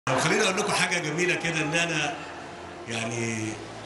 طب خليني اقول لكم حاجه جميله كده ان انا يعني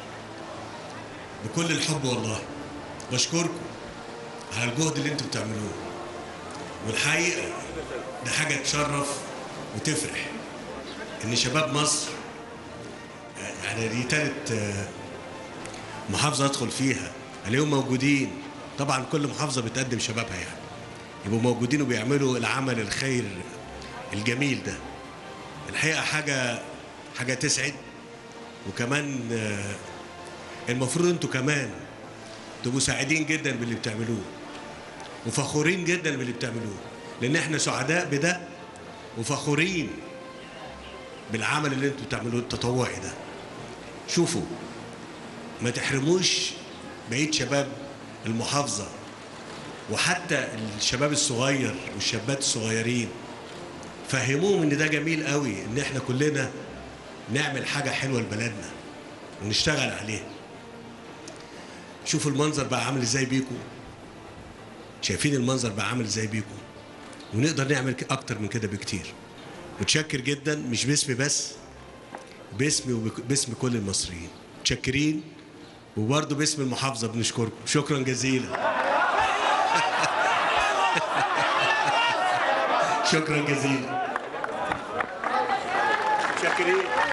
بكل الحب والله بشكركم على الجهد اللي انتم بتعملوه والحقيقه ده حاجه تشرف وتفرح ان شباب مصر يعني دي تالت آه، محافظه ادخل فيها الاقيهم موجودين طبعا كل محافظه بتقدم شبابها يعني يبقوا موجودين وبيعملوا العمل الخير الجميل ده الحقيقه حاجه حاجه تسعد وكمان آه، المفروض انتوا كمان تبقوا سعيدين جدا باللي بتعملوه وفخورين جدا باللي بتعملوه لان احنا سعداء بده وفخورين بالعمل اللي انتوا بتعملوه التطوعي ده شوفوا ما تحرموش بقيه شباب المحافظه وحتى الشباب الصغير والشابات الصغيرين فهموهم ان ده جميل قوي ان احنا كلنا نعمل حاجه حلوه لبلدنا ونشتغل عليها شوفوا المنظر بقى عامل ازاي بيكم شايفين المنظر بقى عامل ازاي بيكم ونقدر نعمل ك- اكتر من كده بكتير متشكر جدا مش باسمي بس باسمي وباسم كل المصريين متشكرين وبرضه باسم المحافظه بنشكركم شكرا جزيلا شكرا جزيلا متشكرين